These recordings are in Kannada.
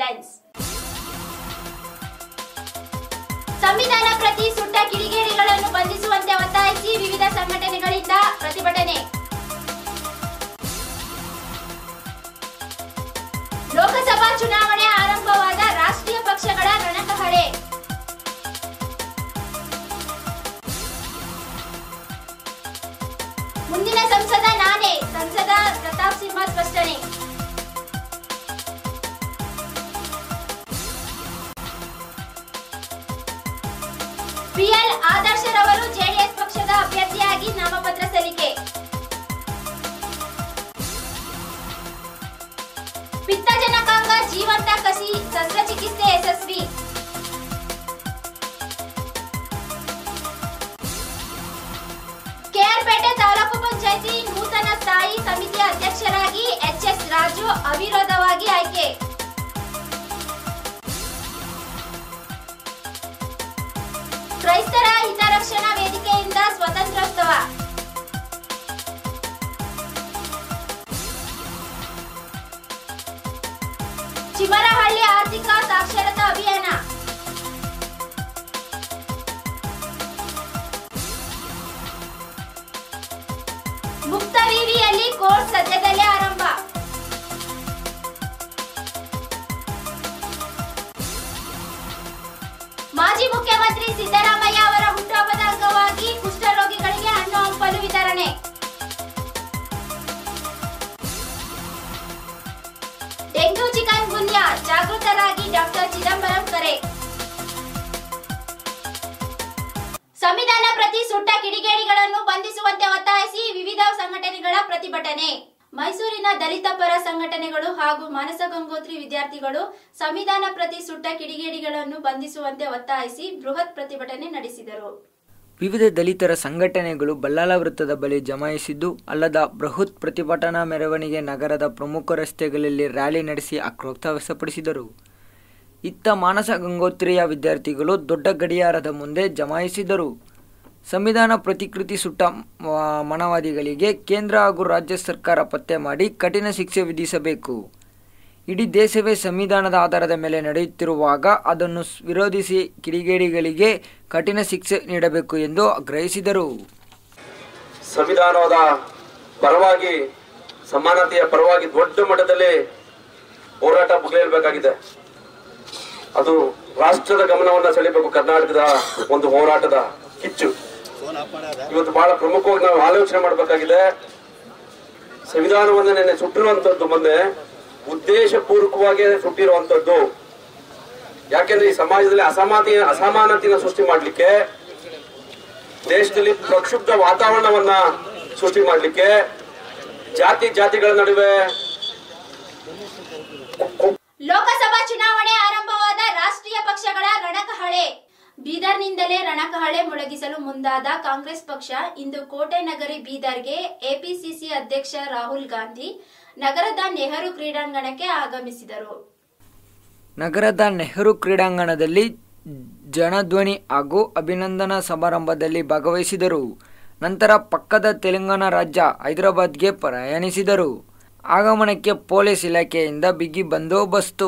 ಹೆಡ್ಲೈನ್ಸ್ ಸಂವಿಧಾನ ಪ್ರತಿ ಸುಟ್ಟ ಕಿಡಿಗೇಡಿಗಳನ್ನು ಬಂಧಿಸುವಂತೆ ಒತ್ತಾಯಿಸಿ ವಿವಿಧ ಸಂಘಟನೆಗಳಿಂದ ಪ್ರತಿಭಟನೆ ಲೋಕಸಭಾ ಚುನಾವಣೆ ಆರಂಭವಾದ ರಾಷ್ಟ್ರೀಯ ಪಕ್ಷಗಳ ರಣಕಹಳೆ ಮುಂದಿನ ಸಂಸದ ನಾನೇ ಸಂಸದ ಪ್ರತಾಪ್ ಸಿಂಹ ಸ್ಪಷ್ಟನೆ ಪಿಎಲ್ ಆದರ್ಶರವರು ಜೆಡಿಎಸ್ ಪಕ್ಷದ ಅಭ್ಯರ್ಥಿಯಾಗಿ ನಾಮಪತ್ರ ಸಲ್ಲಿಕೆ ಪಿತ್ತಜನಕಾಂಗ ಜೀವಂತ ಕಸಿ ಶಸ್ತ್ರಚಿಕಿತ್ಸೆ ಯಶಸ್ವಿ ಕೆಆರ್ಪೇಟೆ ತಾಲೂಕು ಪಂಚಾಯಿತಿ ನೂತನ ಸ್ಥಾಯಿ ಸಮಿತಿಯ ಅಧ್ಯಕ್ಷರಾಗಿ ಎಚ್ಎಸ್ ರಾಜು ಅವಿರೋಧವಾಗಿ ಆಯ್ಕೆ ಕ್ರೈಸ್ತರ ಹಿತರಕ್ಷಣಾ ವೇದಿಕೆಯಿಂದ ಸ್ವತಂತ್ರೋತ್ಸವ ಚಿಮರಹಳ್ಳಿ ಆರ್ಥಿಕ ಸಾಕ್ಷರತಾ ಅಭಿಯಾನ ಮುಕ್ತ ವಿವಿಯಲ್ಲಿ ಕೋರ್ಸ್ ಸದ್ಯದಲ್ಲೇ ಆರಂಭ ಮಾಜಿ ಮುಖ್ಯಮಂತ್ರಿ ಸಿದ್ದರಾಮಯ್ಯ ಅವರ ಹುಟ್ಟುಹಬ್ಬದ ಅಂಗವಾಗಿ ಕುಷ್ಠರೋಗಿಗಳಿಗೆ ಹಣ್ಣು ಹಂಪಲು ವಿತರಣೆ ಡೆಂಗ್ಯೂ ಚಿಕನ್ ಗುನ್ಯಾ ಜಾಗೃತರಾಗಿ ಡಾಕ್ಟರ್ ಚಿದಂಬರಂ ಕರೆ ಸಂವಿಧಾನ ಪ್ರತಿ ಸುಟ್ಟ ಕಿಡಿಗೇಡಿಗಳನ್ನು ಬಂಧಿಸುವಂತೆ ಒತ್ತಾಯಿಸಿ ವಿವಿಧ ಸಂಘಟನೆಗಳ ಪ್ರತಿಭಟನೆ ಮೈಸೂರಿನ ದಲಿತ ಪರ ಸಂಘಟನೆಗಳು ಹಾಗೂ ಮಾನಸ ಗಂಗೋತ್ರಿ ವಿದ್ಯಾರ್ಥಿಗಳು ಸಂವಿಧಾನ ಪ್ರತಿ ಸುಟ್ಟ ಕಿಡಿಗೇಡಿಗಳನ್ನು ಬಂಧಿಸುವಂತೆ ಒತ್ತಾಯಿಸಿ ಬೃಹತ್ ಪ್ರತಿಭಟನೆ ನಡೆಸಿದರು ವಿವಿಧ ದಲಿತರ ಸಂಘಟನೆಗಳು ಬಲ್ಲಾಳ ವೃತ್ತದ ಬಳಿ ಜಮಾಯಿಸಿದ್ದು ಅಲ್ಲದ ಬೃಹತ್ ಪ್ರತಿಭಟನಾ ಮೆರವಣಿಗೆ ನಗರದ ಪ್ರಮುಖ ರಸ್ತೆಗಳಲ್ಲಿ ರ್ಯಾಲಿ ನಡೆಸಿ ಆಕ್ರೋಶ ವ್ಯಕ್ತಪಡಿಸಿದರು ಇತ್ತ ಮಾನಸ ಗಂಗೋತ್ರಿಯ ವಿದ್ಯಾರ್ಥಿಗಳು ದೊಡ್ಡ ಗಡಿಯಾರದ ಮುಂದೆ ಜಮಾಯಿಸಿದರು ಸಂವಿಧಾನ ಪ್ರತಿಕೃತಿ ಸುಟ್ಟ ಮ- ಮನವಾದಿಗಳಿಗೆ ಕೇಂದ್ರ ಹಾಗೂ ರಾಜ್ಯ ಸರ್ಕಾರ ಪತ್ತೆ ಮಾಡಿ ಕಠಿಣ ಶಿಕ್ಷೆ ವಿಧಿಸಬೇಕು ಇಡೀ ದೇಶವೇ ಸಂವಿಧಾನದ ಆಧಾರದ ಮೇಲೆ ನಡೆಯುತ್ತಿರುವಾಗ ಅದನ್ನು ಸ್- ವಿರೋಧಿಸಿ ಕಿಡಿಗೇಡಿಗಳಿಗೆ ಕಠಿಣ ಶಿಕ್ಷೆ ನೀಡಬೇಕು ಎಂದು ಆಗ್ರಹಿಸಿದರು ಸಂವಿಧಾನದ ಪರವಾಗಿ ಸಮಾನತೆಯ ಪರವಾಗಿ ದೊಡ್ಡ ಮಟ್ಟದಲ್ಲಿ ಹೋರಾಟ ಬಗೆಹರಬೇಕಾಗಿದೆ ಅದು ರಾಷ್ಟ್ರದ ಗಮನವನ್ನ ಸೆಳೆಯಬೇಕು ಕರ್ನಾಟಕದ ಒಂದು ಹೋರಾಟದ ಕಿಚ್ಚು ಇವತ್ತು ಬಹಳ ಪ್ರಮುಖವಾಗಿ ನಾವು ಆಲೋಚನೆ ಮಾಡಬೇಕಾಗಿದೆ ಸಂವಿಧಾನವನ್ನ ನೆನ್ನೆ ಸುಟ್ಟಿರುವಂತದ್ದು ಮೊನ್ನೆ ಉದ್ದೇಶಪೂರ್ವಕವಾಗಿ ಸುಟ್ಟಿರುವಂತದ್ದು ಯಾಕೆಂದ್ರೆ ಈ ಸಮಾಜದಲ್ಲಿ ಅಸಮಾನತೆ ಅಸಮಾನತೆಯನ್ನು ಸೃಷ್ಟಿ ಮಾಡ್ಲಿಕ್ಕೆ ದೇಶದಲ್ಲಿ ಪ್ರಕ್ಷುಬ್ಧ ವಾತಾವರಣವನ್ನ ಸೃಷ್ಟಿ ಮಾಡ್ಲಿಕ್ಕೆ ಜಾತಿ ಜಾತಿಗಳ ನಡುವೆ ಲೋಕಸಭಾ ಚುನಾವಣೆ ಆರಂಭವಾದ ರಾಷ್ಟ್ರೀಯ ಪಕ್ಷಗಳ ರಣಕಹಳೆ ಬೀದರ್ನಿಂದಲೇ ರಣಕಹಳೆ ಮೊಳಗಿಸಲು ಮುಂದಾದ ಕಾಂಗ್ರೆಸ್ ಪಕ್ಷ ಇಂದು ಕೋಟೆ ನಗರಿ ಬೀದರ್ಗೆ ಎಪಿಸಿಸಿ ಅಧ್ಯಕ್ಷ ರಾಹುಲ್ ಗಾಂಧಿ ನಗರದ ನೆಹರು ಕ್ರೀಡಾಂಗಣಕ್ಕೆ ಆಗಮಿಸಿದರು ನಗರದ ನೆಹರು ಕ್ರೀಡಾಂಗಣದಲ್ಲಿ ಜನಧ್ವನಿ ಹಾಗೂ ಅಭಿನಂದನಾ ಸಮಾರಂಭದಲ್ಲಿ ಭಾಗವಹಿಸಿದರು ನಂತರ ಪಕ್ಕದ ತೆಲಂಗಾಣ ರಾಜ್ಯ ಹೈದರಾಬಾದ್ಗೆ ಪ್ರಯಾಣಿಸಿದರು ಆಗಮನಕ್ಕೆ ಪೊಲೀಸ್ ಇಲಾಖೆಯಿಂದ ಬಿಗಿ ಬಂದೋಬಸ್ತು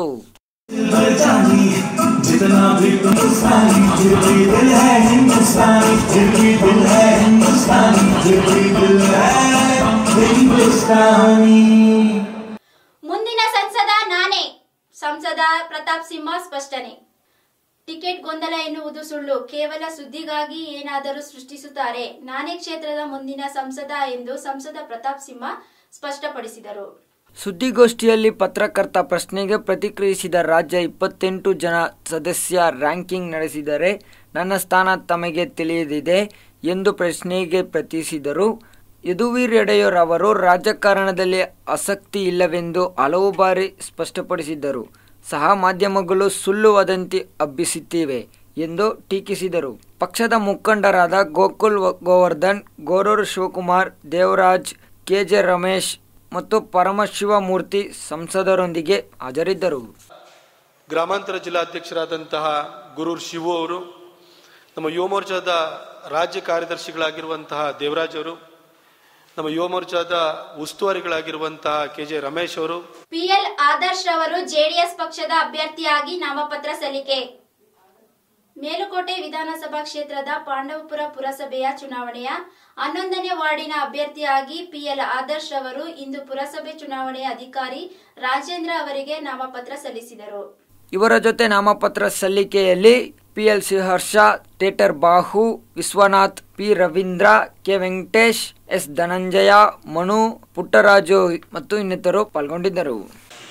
जितना भी हिंदुस्तानी दिल भी दिल है हिंदुस्तानी दिल भी दिल है हिंदुस्तानी दिल भी दिल है हिंदुस्तानी ಮುಂದಿನ ಸಂಸದ ನಾನೇ ಸಂಸದ ಪ್ರತಾಪ್ ಸಿಂಹ ಸ್ಪಷ್ಟನೆ ಟಿಕೆಟ್ ಗೊಂದಲ ಎನ್ನುವುದು ಸುಳ್ಳು ಕೇವಲ ಸುದ್ದಿಗಾಗಿ ಏನಾದರೂ ಸೃಷ್ಟಿಸುತ್ತಾರೆ ನಾನೇ ಕ್ಷೇತ್ರದ ಮುಂದಿನ ಸಂಸದ ಎಂದು ಸಂಸದ ಪ್ರತಾಪ್ ಸಿಂಹ ಸ್ಪಷ್ಟಪಡಿಸಿದರು ಸುದ್ದಿಗೋಷ್ಠಿಯಲ್ಲಿ ಪತ್ರಕರ್ತ ಪ್ರಶ್ನೆಗೆ ಪ್ರತಿಕ್ರಿಯಿಸಿದ ರಾಜ್ಯ ಇಪ್ಪತ್ತೆಂಟು ಜನ ಸದಸ್ಯ ರ್ಯಾಂಕಿಂಗ್ ನಡೆಸಿದರೆ ನನ್ನ ಸ್ಥಾನ ತಮಗೆ ತಿಳಿಯದಿದೆ ಎಂದು ಪ್ರಶ್ನೆಗೆ ಪ್ರತಿಸಿದರು ಯದುವೀರ್ ಯಡೆಯೂರ್ ಅವರು ರಾಜಕಾರಣದಲ್ಲಿ ಆಸಕ್ತಿ ಇಲ್ಲವೆಂದು ಹಲವು ಬಾರಿ ಸ್ಪಷ್ಟಪಡಿಸಿದ್ದರು ಸಹ ಮಾಧ್ಯಮಗಳು ಸುಳ್ಳು ವದಂತಿ ಹಬ್ಬಿಸುತ್ತಿವೆ ಎಂದು ಟೀಕಿಸಿದರು ಪಕ್ಷದ ಮುಖಂಡರಾದ ಗೋಕುಲ್ ವ- ಗೋವರ್ಧನ್ ಗೋರೂರು ಶಿವಕುಮಾರ್ ದೇವರಾಜ್ ಕೆಜೆ ರಮೇಶ್ ಮತ್ತು ಪರಮಶಿವಮೂರ್ತಿ ಸಂಸದರೊಂದಿಗೆ ಹಾಜರಿದ್ದರು ಗ್ರಾಮಾಂತರ ಜಿಲ್ಲಾಧ್ಯಕ್ಷರಾದಂತಹ ಗುರೂರ್ ಶಿವು ಅವರು ನಮ್ಮ ಯುವ ಮೋರ್ಚಾದ ರಾಜ್ಯ ಕಾರ್ಯದರ್ಶಿಗಳಾಗಿರುವಂತಹ ದೇವರಾಜ್ ಅವರು ನಮ್ಮ ಯುವ ಮೋರ್ಚಾದ ಉಸ್ತುವಾರಿಗಳಾಗಿರುವಂತಹ ಕೆ ಜೆ ರಮೇಶ್ ಅವರು ಪಿಎಲ್ ಆದರ್ಶ್ ಅವರು ಜೆಡಿಎಸ್ ಪಕ್ಷದ ಅಭ್ಯರ್ಥಿಯಾಗಿ ನಾಮಪತ್ರ ಸಲ್ಲಿಕೆ ಮೇಲುಕೋಟೆ ವಿಧಾನಸಭಾ ಕ್ಷೇತ್ರದ ಪಾಂಡವಪುರ ಪುರಸಭೆಯ ಚುನಾವಣೆಯ ಹನ್ನೊಂದನೇ ವಾರ್ಡಿನ ಅಭ್ಯರ್ಥಿಯಾಗಿ ಪಿಎಲ್ ಆದರ್ಶ್ ಅವರು ಇಂದು ಪುರಸಭೆ ಚುನಾವಣೆಯ ಅಧಿಕಾರಿ ರಾಜೇಂದ್ರ ಅವರಿಗೆ ನಾಮಪತ್ರ ಸಲ್ಲಿಸಿದರು ಇವರ ಜೊತೆ ನಾಮಪತ್ರ ಸಲ್ಲಿಕೆಯಲ್ಲಿ ಪಿಎಲ್ ಹರ್ಷ ಥೇಟರ್ ಬಾಹು Vishwanath P Ravindra K Venkatesh S Dhananjaya Manu Puttaraju ಮತ್ತು ಇನ್ನಿತರು ಪಾಲ್ಗೊಂಡಿದ್ದರು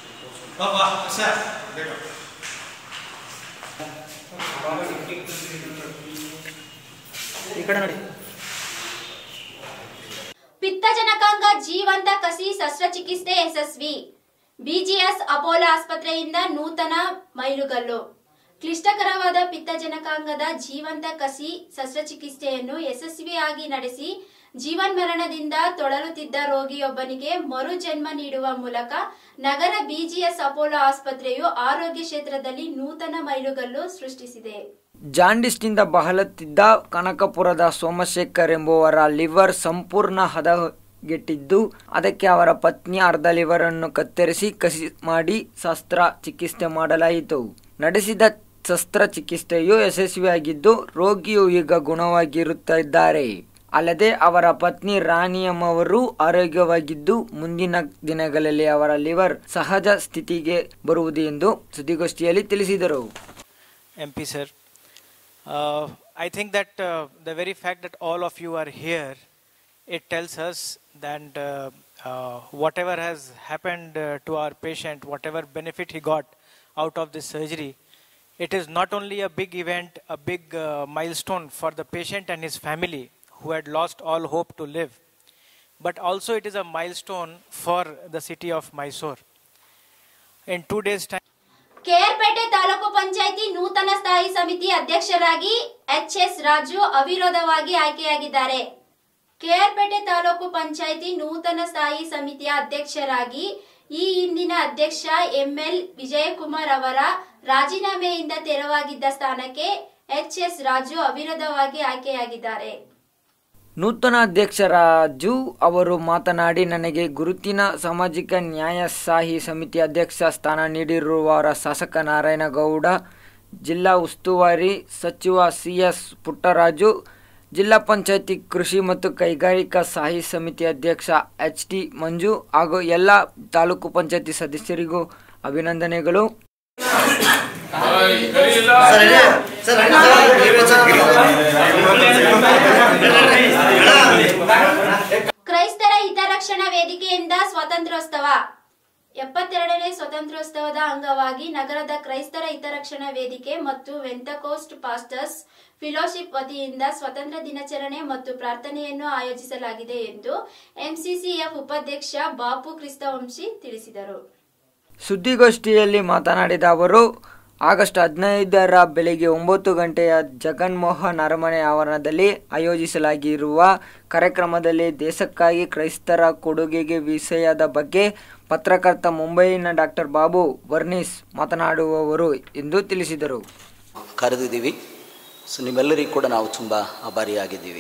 ಪಿತ್ತಜನಕಾಂಗ ಜೀವಂತ ಕಸಿ ಶಸ್ತ್ರಚಿಕಿತ್ಸೆ ಯಶಸ್ವಿ ಬಿಜಿಎಸ್ ಅಪೋಲೋ ಆಸ್ಪತ್ರೆಯಿಂದ ನೂತನ ಮೈಲುಗಲ್ಲು ಕ್ಲಿಷ್ಟಕರವಾದ ಪಿತ್ತಜನಕಾಂಗದ ಜೀವಂತ ಕಸಿ ಶಸ್ತ್ರಚಿಕಿತ್ಸೆಯನ್ನು ಯಶಸ್ವಿಯಾಗಿ ನಡೆಸಿ ಜೀವನ್ಮರಣದಿಂದ ತೊಳಲುತ್ತಿದ್ದ ರೋಗಿಯೊಬ್ಬನಿಗೆ ಮರು ಜನ್ಮ ನೀಡುವ ಮೂಲಕ ನಗರ ಬಿಜಿಎಸ್ ಅಪೋಲೋ ಆಸ್ಪತ್ರೆಯು ಆರೋಗ್ಯ ಕ್ಷೇತ್ರದಲ್ಲಿ ನೂತನ ಮೈಲುಗಲ್ಲು ಸೃಷ್ಟಿಸಿದೆ ಜಾಂಡಿಸ್ನಿಂದ ಬಹಲುತ್ತಿದ್ದ ಕನಕಪುರದ ಸೋಮಶೇಖರ್ ಎಂಬುವರ ಲಿವರ್ ಸಂಪೂರ್ಣ ಹದಗೆಟ್ಟಿದ್ದು ಅದಕ್ಕೆ ಅವರ ಪತ್ನಿ ಅರ್ಧ ಲಿವರ್ ಅನ್ನು ಕತ್ತರಿಸಿ ಕಸಿ ಮಾಡಿ ಶಸ್ತ್ರ ಚಿಕಿತ್ಸೆ ಮಾಡಲಾಯಿತು ನಡೆಸಿದ ಶಸ್ತ್ರಚಿಕಿತ್ಸೆಯು ಯಶಸ್ವಿಯಾಗಿದ್ದು ರೋಗಿಯು ಈಗ ಗುಣವಾಗಿರುತ್ತಿದ್ದಾರೆ ಅಲ್ಲದೆ ಅವರ ಪತ್ನಿ ರಾಣಿಯಮ್ಮವರು ಆರೋಗ್ಯವಾಗಿದ್ದು ಮುಂದಿನ ದಿನಗಳಲ್ಲಿ ಅವರ ಲಿವರ್ ಸಹಜ ಸ್ಥಿತಿಗೆ ಬರುವುದು ಎಂದು ಸುದ್ದಿಗೋಷ್ಠಿಯಲ್ಲಿ ತಿಳಿಸಿದರು MP sir. Uh, I think that uh, the very fact that all of you are here, it tells us that uh, uh, whatever has happened uh, to our patient, whatever benefit he got out of this surgery, it is not only a big event, a big uh, milestone for the patient and his family who had lost all hope to live, but also it is a milestone for the city of Mysore. In two days' time, KR Pete taluk panchayat ನೂತನ ಸ್ಥಾಯಿ ಸಮಿತಿ ಅಧ್ಯಕ್ಷರಾಗಿ ಎಚ್ ಎಸ್ ರಾಜು ಅವಿರೋಧವಾಗಿ ಆಯ್ಕೆಯಾಗಿದ್ದಾರೆ ಕೆಆರ್ಪೇಟೆ ತಾಲೂಕು ಪಂಚಾಯಿತಿ ನೂತನ ಸ್ಥಾಯಿ ಸಮಿತಿಯ ಅಧ್ಯಕ್ಷರಾಗಿ ಈ ಹಿಂದಿನ ಅಧ್ಯಕ್ಷ ಎಂಎಲ್ ವಿಜಯಕುಮಾರ್ ಅವರ ರಾಜೀನಾಮೆಯಿಂದ ತೆರವಾಗಿದ್ದ ಸ್ಥಾನಕ್ಕೆ ಎಚ್ ಎಸ್ ರಾಜು ಅವಿರೋಧವಾಗಿ ಆಯ್ಕೆಯಾಗಿದ್ದಾರೆ ನೂತನ ಅಧ್ಯಕ್ಷರಾಜು ಅವರು ಮಾತನಾಡಿ ನನಗೆ ಗುರುತಿನ ಸಾಮಾಜಿಕ ನ್ಯಾಯಸಾಹಿ ಸಮಿತಿ ಅಧ್ಯಕ್ಷ ಸ್ಥಾನ ನೀಡಿರುವವರ ಶಾಸಕ ನಾರಾಯಣಗೌಡ ಜಿಲ್ಲಾ ಉಸ್ತುವಾರಿ ಸಚಿವ ಸಿ ಎಸ್ ಪುಟ್ಟರಾಜು ಜಿಲ್ಲಾ ಪಂಚಾಯತಿ ಕೃಷಿ ಮತ್ತು ಕೈಗಾರಿಕಾ ಸಾಹಿ ಸಮಿತಿ ಅಧ್ಯಕ್ಷ ಎಚ್ ಟಿ ಮಂಜು ಹಾಗೂ ಎಲ್ಲ ತಾಲೂಕು ಪಂಚಾಯತಿ ಸದಸ್ಯರಿಗೂ ಅಭಿನಂದನೆಗಳು ಕ್ರೈಸ್ತರ ಹಿತರಕ್ಷಣಾ ವೇದಿಕೆಯಿಂದ ಸ್ವಾತಂತ್ರ್ಯೋತ್ಸವ ಎಪ್ಪತ್ತೆರಡನೇ ಸ್ವಾತಂತ್ರ್ಯೋತ್ಸವದ ಅಂಗವಾಗಿ ನಗರದ ಕ್ರೈಸ್ತರ ಹಿತರಕ್ಷಣಾ ವೇದಿಕೆ ಮತ್ತು ವೆಂತಕೋಸ್ಟ್ ಪಾಸ್ಟರ್ಸ್ ಫಿಲೋಶಿಪ್ ವತಿಯಿಂದ ಸ್ವತಂತ್ರ ದಿನಾಚರಣೆ ಮತ್ತು ಪ್ರಾರ್ಥನೆಯನ್ನು ಆಯೋಜಿಸಲಾಗಿದೆ ಎಂದು ಎಂಸಿಸಿಎಫ್ ಉಪಾಧ್ಯಕ್ಷ ಬಾಪು ಕ್ರಿಸ್ತವಂಶಿ ತಿಳಿಸಿದರು ಸುದ್ದಿಗೋಷ್ಠಿಯಲ್ಲಿ ಮಾತನಾಡಿದ ಅವರು ಆಗಸ್ಟ್ ಹದಿನೈದರ ಬೆಳಿಗ್ಗೆ ಒಂಬತ್ತು ಗಂಟೆಯ ಜಗನ್ಮೋಹನ್ ಅರಮನೆ ಆವರಣದಲ್ಲಿ ಆಯೋಜಿಸಲಾಗಿರುವ ಕಾರ್ಯಕ್ರಮದಲ್ಲಿ ದೇಶಕ್ಕಾಗಿ ಕ್ರೈಸ್ತರ ಕೊಡುಗೆಗೆ ವಿಷಯದ ಬಗ್ಗೆ ಪತ್ರಕರ್ತ ಮುಂಬೈನ ಡಾಕ್ಟರ್ ಬಾಬು ವರ್ನೀಸ್ ಮಾತನಾಡುವವರು ಎಂದು ತಿಳಿಸಿದರು ಕರೆದಿದ್ದೀವಿ ಸೊ ನಿಮ್ಮೆಲ್ಲರಿಗೂ ಕೂಡ ನಾವು ತುಂಬ ಆಭಾರಿಯಾಗಿದ್ದೀವಿ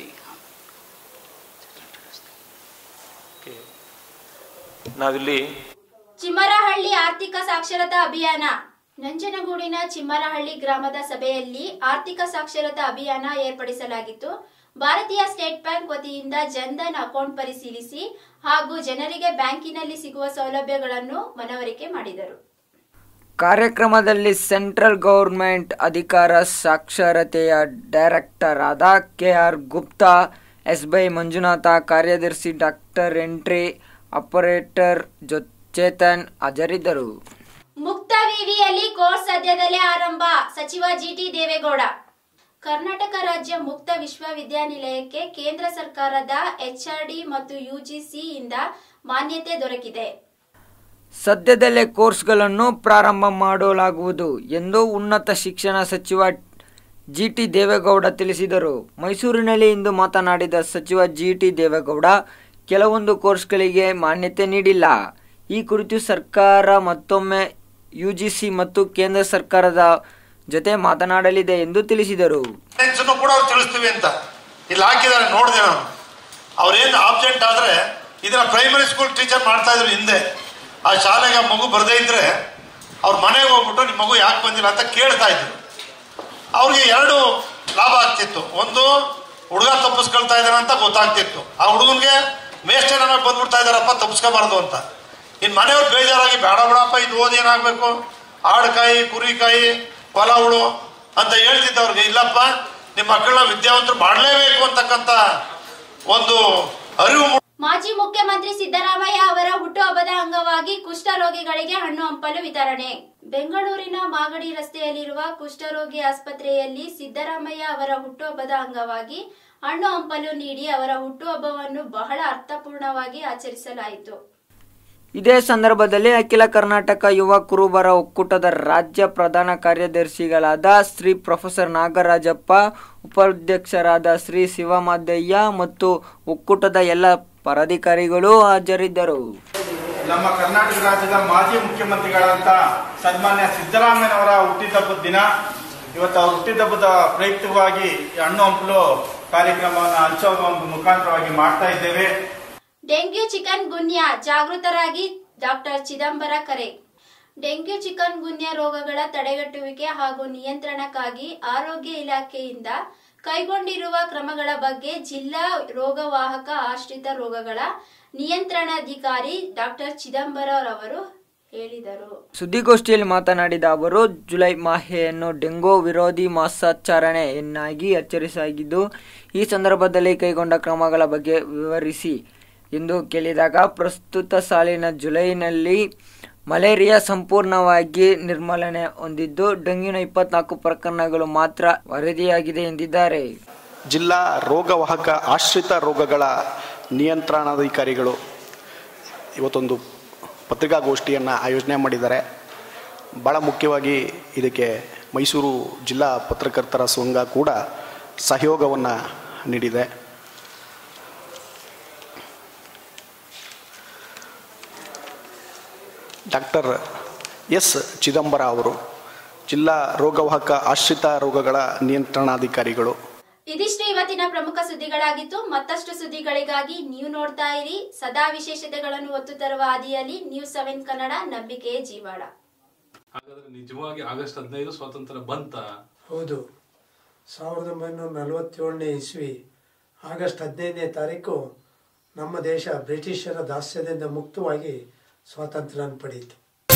ನಾವಿಲ್ಲಿ ಚಿಮ್ಮರಹಳ್ಳಿ ಆರ್ಥಿಕ ಸಾಕ್ಷರತಾ ಅಭಿಯಾನ ನಂಜನಗೂಡಿನ ಚಿಮ್ಮರಹಳ್ಳಿ ಗ್ರಾಮದ ಸಭೆಯಲ್ಲಿ ಆರ್ಥಿಕ ಸಾಕ್ಷರತಾ ಅಭಿಯಾನ ಏರ್ಪಡಿಸಲಾಗಿತ್ತು ಭಾರತೀಯ ಸ್ಟೇಟ್ ಬ್ಯಾಂಕ್ ವತಿಯಿಂದ ಜನ್ಧನ್ ಅಕೌಂಟ್ ಪರಿಶೀಲಿಸಿ ಹಾಗೂ ಜನರಿಗೆ ಬ್ಯಾಂಕಿನಲ್ಲಿ ಸಿಗುವ ಸೌಲಭ್ಯಗಳನ್ನು ಮನವರಿಕೆ ಮಾಡಿದರು ಕಾರ್ಯಕ್ರಮದಲ್ಲಿ ಸೆಂಟ್ರಲ್ ಗೌರ್ಮೆಂಟ್ ಅಧಿಕಾರ ಸಾಕ್ಷರತೆಯ ಡೈರೆಕ್ಟರ್ ಆದ ಕೆ ಆರ್ ಗುಪ್ತಾ ಎಸ್ ಬೈ ಮಂಜುನಾಥ ಕಾರ್ಯದರ್ಶಿ ಡಾಕ್ಟರ್ ಎಂಟ್ರಿ ಆಪರೇಟರ್ ಜೊ ಚೇತನ್ ಹಾಜರಿದ್ದರು ಮುಕ್ತ ವಿವಿಯಲ್ಲಿ ಕೋರ್ಸ್ ಸದ್ಯದಲ್ಲೇ ಆರಂಭ ಸಚಿವ ಜಿಟಿ ದೇವೇಗೌಡ ಕರ್ನಾಟಕ ರಾಜ್ಯ ಮುಕ್ತ ವಿಶ್ವವಿದ್ಯಾನಿಲಯಕ್ಕೆ ಕೇಂದ್ರ ಸರ್ಕಾರದ ಎಚ್ಆರ್ಡಿ ಮತ್ತು ಯುಜಿಸಿ ಇಂದ ಮಾನ್ಯತೆ ದೊರಕಿದೆ ಸದ್ಯದಲ್ಲೇ ಕೋರ್ಸ್ಗಳನ್ನು ಪ್ರಾರಂಭ ಮಾಡಲಾಗುವುದು ಎಂದು ಉನ್ನತ ಶಿಕ್ಷಣ ಸಚಿವ ಜಿಟಿ ದೇವೇಗೌಡ ತಿಳಿಸಿದರು ಮೈಸೂರಿನಲ್ಲಿ ಇಂದು ಮಾತನಾಡಿದ ಸಚಿವ ಜಿಟಿ ದೇವೇಗೌಡ ಕೆಲವೊಂದು ಕೋರ್ಸ್ಗಳಿಗೆ ಮಾನ್ಯತೆ ನೀಡಿಲ್ಲ ಈ ಕುರಿತು ಸರ್ಕಾರ ಮತ್ತೊಮ್ಮೆ ಯುಜಿಸಿ ಮತ್ತು ಕೇಂದ್ರ ಸರ್ಕಾರದ ಜೊತೆ ಮಾತನಾಡಲಿದೆ ಎಂದು ತಿಳಿಸಿದರು ಕೂಡ ಅವ್ರು ತಿಳಿಸ್ತೀವಿ ಅಂತ ಇಲ್ಲಿ ಹಾಕಿದ್ದಾರೆ ನೋಡಿದೆ ನಾನು ಅವ್ರೇನು ಆಬ್ಸೆಂಟ್ ಆದರೆ ಇದನ್ನ ಪ್ರೈಮರಿ ಸ್ಕೂಲ್ ಟೀಚರ್ ಮಾಡ್ತಾ ಇದ್ರು ಹಿಂದೆ ಆ ಶಾಲೆಗೆ ಆ ಮಗು ಬರದೇ ಇದ್ರೆ ಅವ್ರ ಮನೆಗೆ ಹೋಗ್ಬಿಟ್ಟು ನಿಮ್ಮ ಮಗು ಯಾಕೆ ಬಂದಿಲ್ಲ ಅಂತ ಕೇಳ್ತಾ ಇದ್ರು ಅವ್ರಿಗೆ ಎರಡು ಲಾಭ ಆಗ್ತಿತ್ತು ಒಂದು ಹುಡುಗ ತಪ್ಪಿಸ್ಕೊಳ್ತಾ ಇದ್ದಾನೆ ಅಂತ ಗೊತ್ತಾಗ್ತಿತ್ತು ಆ ಹುಡುಗನಿಗೆ ಮೇಷ್ಟೇ ನಮಗೆ ಬಂದ್ಬಿಡ್ತಾ ಇದಾರಪ್ಪ ತಪ್ಪಿಸ್ಕೋಬಾರ್ದು ಅಂತ ಇನ್ನು ಮನೆಯವ್ರು ಬೇಜಾರಾಗಿ ಬೇಡ ಬೇಡಪ್ಪ ಇದು ಓದಿ ಏನಾಗಬೇಕು ಆಡುಕಾಯಿ ಕುರಿಕಾಯಿ ಹೊಲ ಹುಳು ಅಂತ ಹೇಳ್ತಿದ್ದವ್ರಿಗೆ ಇಲ್ಲಪ್ಪ ನಿಮ್ಮ ಮಕ್ಕಳನ್ನ ವಿದ್ಯಾವಂತರು ಮಾಡಲೇಬೇಕು ಅಂತಕ್ಕಂಥ ಒಂದು ಅರಿವು ಮೂಡ್- ಮಾಜಿ ಮುಖ್ಯಮಂತ್ರಿ ಸಿದ್ದರಾಮಯ್ಯ ಅವರ ಹುಟ್ಟುಹಬ್ಬದ ಅಂಗವಾಗಿ ಕುಷ್ಠರೋಗಿಗಳಿಗೆ ಹಣ್ಣು ಹಂಪಲು ವಿತರಣೆ ಬೆಂಗಳೂರಿನ ಮಾಗಡಿ ರಸ್ತೆಯಲ್ಲಿರುವ ಕುಷ್ಠರೋಗಿ ಆಸ್ಪತ್ರೆಯಲ್ಲಿ ಸಿದ್ದರಾಮಯ್ಯ ಅವರ ಹುಟ್ಟುಹಬ್ಬದ ಅಂಗವಾಗಿ ಹಣ್ಣು ಹಂಪಲು ನೀಡಿ ಅವರ ಹುಟ್ಟುಹಬ್ಬವನ್ನು ಬಹಳ ಅರ್ಥಪೂರ್ಣವಾಗಿ ಆಚರಿಸಲಾಯಿತು ಇದೇ ಸಂದರ್ಭದಲ್ಲಿ ಅಖಿಲ ಕರ್ನಾಟಕ ಯುವ ಕುರುಬರ ಒಕ್ಕೂಟದ ರಾಜ್ಯ ಪ್ರಧಾನ ಕಾರ್ಯದರ್ಶಿಗಳಾದ ಶ್ರೀ ಪ್ರೊಫೆಸರ್ ನಾಗರಾಜಪ್ಪ ಉಪಾಧ್ಯಕ್ಷರಾದ ಶ್ರೀ ಶಿವಮಾದಯ್ಯ ಮತ್ತು ಒಕ್ಕೂಟದ ಎಲ್ಲ ಪದಾಧಿಕಾರಿಗಳು ಹಾಜರಿದ್ದರು ನಮ್ಮ ಕರ್ನಾಟಕ ರಾಜ್ಯದ ಮಾಜಿ ಮುಖ್ಯಮಂತ್ರಿಗಳಾದಂಥ ಸನ್ಮಾನ್ಯ ಸಿದ್ದರಾಮಯ್ಯನವರ ಹುಟ್ಟಿದಬ್ಬದ ದಿನ ಇವತ್ತು ಅವ್ರ ಹುಟ್ಟಿದಬ್ಬದ ಪ್ರಯುಕ್ತವಾಗಿ ಈ ಹಣ್ಣು ಹಂಪಲು ಕಾರ್ಯಕ್ರಮವನ್ನು ಹಂಚೋ ಒಂದು ಮುಖಾಂತರವಾಗಿ ಮಾಡ್ತಾ ಇದ್ದೇವೆ ಡೆಂಗ್ಯೂ ಚಿಕನ್ ಗುನ್ಯಾ ಜಾಗೃತರಾಗಿ ಡಾಕ್ಟರ್ ಚಿದಂಬರ ಕರೆ ಡೆಂಗ್ಯೂ ಚಿಕನ್ ಗುನ್ಯಾ ರೋಗಗಳ ತಡೆಗಟ್ಟುವಿಕೆ ಹಾಗೂ ನಿಯಂತ್ರಣಕ್ಕಾಗಿ ಆರೋಗ್ಯ ಇಲಾಖೆಯಿಂದ ಕೈಗೊಂಡಿರುವ ಕ್ರಮಗಳ ಬಗ್ಗೆ ಜಿಲ್ಲಾ ರೋಗವಾಹಕ ಆಶ್ರಿತ ರೋಗಗಳ ನಿಯಂತ್ರಣಾಧಿಕಾರಿ ಡಾಕ್ಟರ್ ಚಿದಂಬರರವರು ಹೇಳಿದರು ಸುದ್ದಿಗೋಷ್ಠಿಯಲ್ಲಿ ಮಾತನಾಡಿದ ಅವರು ಜುಲೈ ಮಾಹೆಯನ್ನು ಡೆಂಗು ವಿರೋಧಿ ಮಾಸಾಚರಣೆಯನ್ನಾಗಿ ಆಚರಿಸಲಾಗಿದ್ದು ಈ ಸಂದರ್ಭದಲ್ಲಿ ಕೈಗೊಂಡ ಕ್ರಮಗಳ ಬಗ್ಗೆ ವಿವರಿಸಿ ಎಂದು ಕೇಳಿದಾಗ ಪ್ರಸ್ತುತ ಸಾಲಿನ ಜುಲೈನಲ್ಲಿ ಮಲೇರಿಯಾ ಸಂಪೂರ್ಣವಾಗಿ ನಿರ್ಮೂಲನೆ ಹೊಂದಿದ್ದು ಡೆಂಗ್ಯೂನ ಇಪ್ಪತ್ನಾಲ್ಕು ಪ್ರಕರಣಗಳು ಮಾತ್ರ ವರದಿಯಾಗಿದೆ ಎಂದಿದ್ದಾರೆ ಜಿಲ್ಲಾ ರೋಗವಾಹಕ ಆಶ್ರಿತ ರೋಗಗಳ ನಿಯಂತ್ರಣಾಧಿಕಾರಿಗಳು ಇವತ್ತೊಂದು ಪತ್ರಿಕಾಗೋಷ್ಠಿಯನ್ನು ಆಯೋಜನೆ ಮಾಡಿದ್ದಾರೆ ಭಾಳ ಮುಖ್ಯವಾಗಿ ಇದಕ್ಕೆ ಮೈಸೂರು ಜಿಲ್ಲಾ ಪತ್ರಕರ್ತರ ಸಂಘ ಕೂಡ ಸಹಯೋಗವನ್ನು ನೀಡಿದೆ ಡಾಕ್ಟರ್ ಎಸ್ ಚಿದಂಬರ ಅವರು ಜಿಲ್ಲಾ ರೋಗವಾಹಕ ಆಶ್ರಿತ ರೋಗಗಳ ನಿಯಂತ್ರಣಾಧಿಕಾರಿಗಳು ಇದಿಷ್ಟು ಇವತ್ತಿನ ಪ್ರಮುಖ ಸುದ್ದಿಗಳಾಗಿತ್ತು ಮತ್ತಷ್ಟು ಸುದ್ದಿಗಳಿಗಾಗಿ ನೀವು ನೋಡ್ತಾ ಇರಿ ಸದಾ ವಿಶೇಷತೆಗಳನ್ನು ಒತ್ತು ತರುವ ಹಾದಿಯಲ್ಲಿ ನ್ಯೂಸ್ ಸೆವೆನ್ ಕನ್ನಡ ನಂಬಿಕೆಯ ಜೀವಾಳ ಹಾಗಾದ್ರೆ ನಿಜವಾಗಿ ಆಗಸ್ಟ್ ಹದಿನೈದು ಸ್ವಾತಂತ್ರ್ಯ ಬಂತ ಹೌದು ಸಾವಿರದ ಒಂಬೈನೂರ ನಲವತ್ತೇಳನೇ ಇಸ್ವಿ ಆಗಸ್ಟ್ ಹದಿನೈದನೇ ತಾರೀಕು ನಮ್ಮ ದೇಶ ಬ್ರಿಟಿಷರ ದಾಸ್ಯದಿಂದ ಮುಕ್ತವಾಗಿ ಸ್ವಾತಂತ್ರ್ಯ ಪಡೆಯಿತು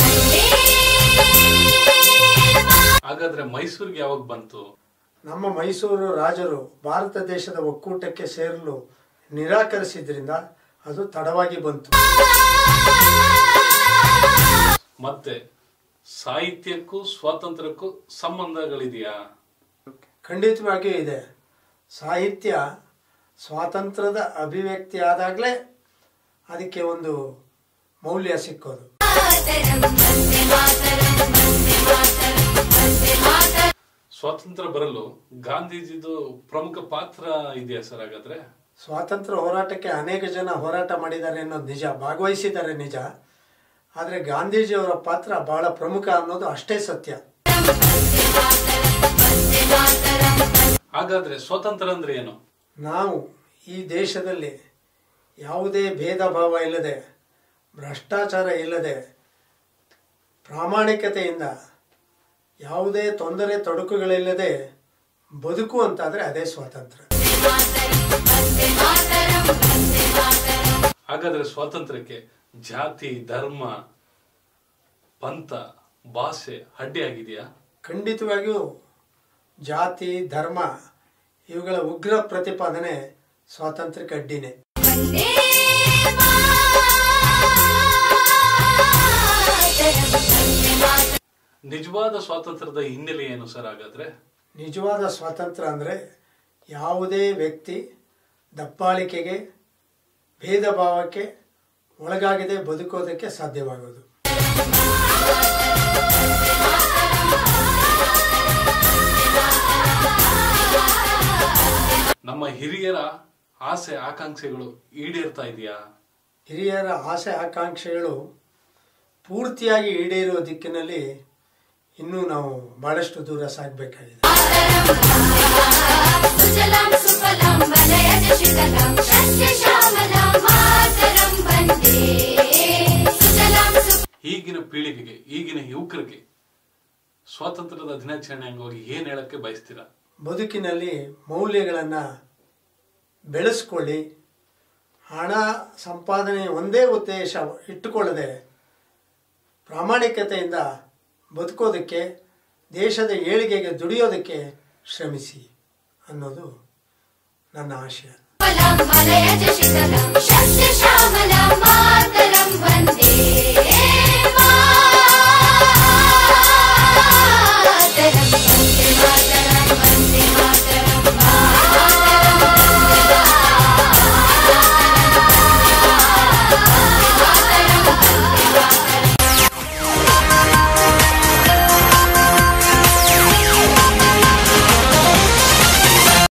ಹಾಗಾದ್ರೆ ಮೈಸೂರಿಗೆ ಯಾವಾಗ ಬಂತು ನಮ್ಮ ಮೈಸೂರು ರಾಜರು ಭಾರತ ದೇಶದ ಒಕ್ಕೂಟಕ್ಕೆ ಸೇರಲು ನಿರಾಕರಿಸಿದ್ರಿಂದ ಅದು ತಡವಾಗಿ ಬಂತು ಮತ್ತೆ ಸಾಹಿತ್ಯಕ್ಕೂ ಸ್ವಾತಂತ್ರ್ಯಕ್ಕೂ ಸಂಬಂಧಗಳಿದೆಯಾ ಖಂಡಿತವಾಗಿಯೂ ಇದೆ ಸಾಹಿತ್ಯ ಸ್ವಾತಂತ್ರ್ಯದ ಅಭಿವ್ಯಕ್ತಿ ಆದಾಗಲೇ ಅದಕ್ಕೆ ಒಂದು ಮೌಲ್ಯ ಸಿಕ್ಕೋದು ಸ್ವಾತಂತ್ರ್ಯ ಬರಲು ಗಾಂಧೀಜಿದು ಪ್ರಮುಖ ಪಾತ್ರ ಇದೆಯಾ ಸರ್ ಹಾಗಾದ್ರೆ ಸ್ವಾತಂತ್ರ್ಯ ಹೋರಾಟಕ್ಕೆ ಅನೇಕ ಜನ ಹೋರಾಟ ಮಾಡಿದ್ದಾರೆ ಅನ್ನೋದು ನಿಜ ಭಾಗವಹಿಸಿದ್ದಾರೆ ನಿಜ ಆದರೆ ಗಾಂಧೀಜಿಯವರ ಪಾತ್ರ ಬಹಳ ಪ್ರಮುಖ ಅನ್ನೋದು ಅಷ್ಟೇ ಸತ್ಯ ಹಾಗಾದ್ರೆ ಸ್ವಾತಂತ್ರ್ಯ ಅಂದ್ರೆ ಏನು ನಾವು ಈ ದೇಶದಲ್ಲಿ ಯಾವುದೇ ಭೇದ ಭಾವ ಇಲ್ಲದೆ ಭ್ರಷ್ಟಾಚಾರ ಇಲ್ಲದೆ ಪ್ರಾಮಾಣಿಕತೆಯಿಂದ ಯಾವುದೇ ತೊಂದರೆ ತೊಡಕುಗಳಿಲ್ಲದೆ ಬದುಕು ಅಂತಾದರೆ ಅದೇ ಸ್ವಾತಂತ್ರ್ಯ ಹಾಗಾದ್ರೆ ಸ್ವಾತಂತ್ರ್ಯಕ್ಕೆ ಜಾತಿ ಧರ್ಮ ಪಂಥ ಭಾಷೆ ಅಡ್ಡಿಯಾಗಿದೆಯಾ ಖಂಡಿತವಾಗಿಯೂ ಜಾತಿ ಧರ್ಮ ಇವುಗಳ ಉಗ್ರ ಪ್ರತಿಪಾದನೆ ಸ್ವಾತಂತ್ರ್ಯಕ್ಕೆ ಅಡ್ಡಿನೇ ನಿಜವಾದ ಸ್ವಾತಂತ್ರ್ಯದ ಹಿನ್ನೆಲೆ ಏನು ಸರ್ ಹಾಗಾದ್ರೆ ನಿಜವಾದ ಸ್ವಾತಂತ್ರ್ಯ ಅಂದರೆ ಯಾವುದೇ ವ್ಯಕ್ತಿ ದಬ್ಬಾಳಿಕೆಗೆ ಭೇದ ಭಾವಕ್ಕೆ ಒಳಗಾಗದೆ ಬದುಕೋದಕ್ಕೆ ಸಾಧ್ಯವಾಗೋದು ನಮ್ಮ ಹಿರಿಯರ ಆಸೆ ಆಕಾಂಕ್ಷೆಗಳು ಈಡೇರ್ತಾ ಇದೆಯಾ ಹಿರಿಯರ ಆಸೆ ಆಕಾಂಕ್ಷೆಗಳು ಪೂರ್ತಿಯಾಗಿ ಈಡೇರುವ ದಿಕ್ಕಿನಲ್ಲಿ ಇನ್ನೂ ನಾವು ಬಹಳಷ್ಟು ದೂರ ಸಾಗಬೇಕಾಗಿದೆ ಸುಜಲಾಂ ಸುಫಲಾಂ ವಲಯಜ ಶಿಖಲಾಂ ಸಸ್ಯ ಶ್ಯಾಮಲಾಂ ಮಾತರಂ ಸ್ವಾತಂತ್ರ್ಯದ ದಿನಾಚರಣೆ ಅಂಗವಾಗಿ ಏನ್ ಹೇಳಕ್ಕೆ ಬಯಸ್ತೀರಾ ಬದುಕಿನಲ್ಲಿ ಮೌಲ್ಯಗಳನ್ನು ಬೆಳೆಸ್ಕೊಳ್ಳಿ ಹಣ ಸಂಪಾದನೆ ಒಂದೇ ಉದ್ದೇಶ ಇಟ್ಟುಕೊಳ್ಳದೆ ಪ್ರಾಮಾಣಿಕತೆಯಿಂದ ಬದುಕೋದಕ್ಕೆ ದೇಶದ ಏಳಿಗೆಗೆ ದುಡಿಯೋದಕ್ಕೆ ಶ್ರಮಿಸಿ ಅನ್ನೋದು ನನ್ನ ಆಶಯ ಮಲಯಜ ಶಿಖರ ಶಸ್ಯ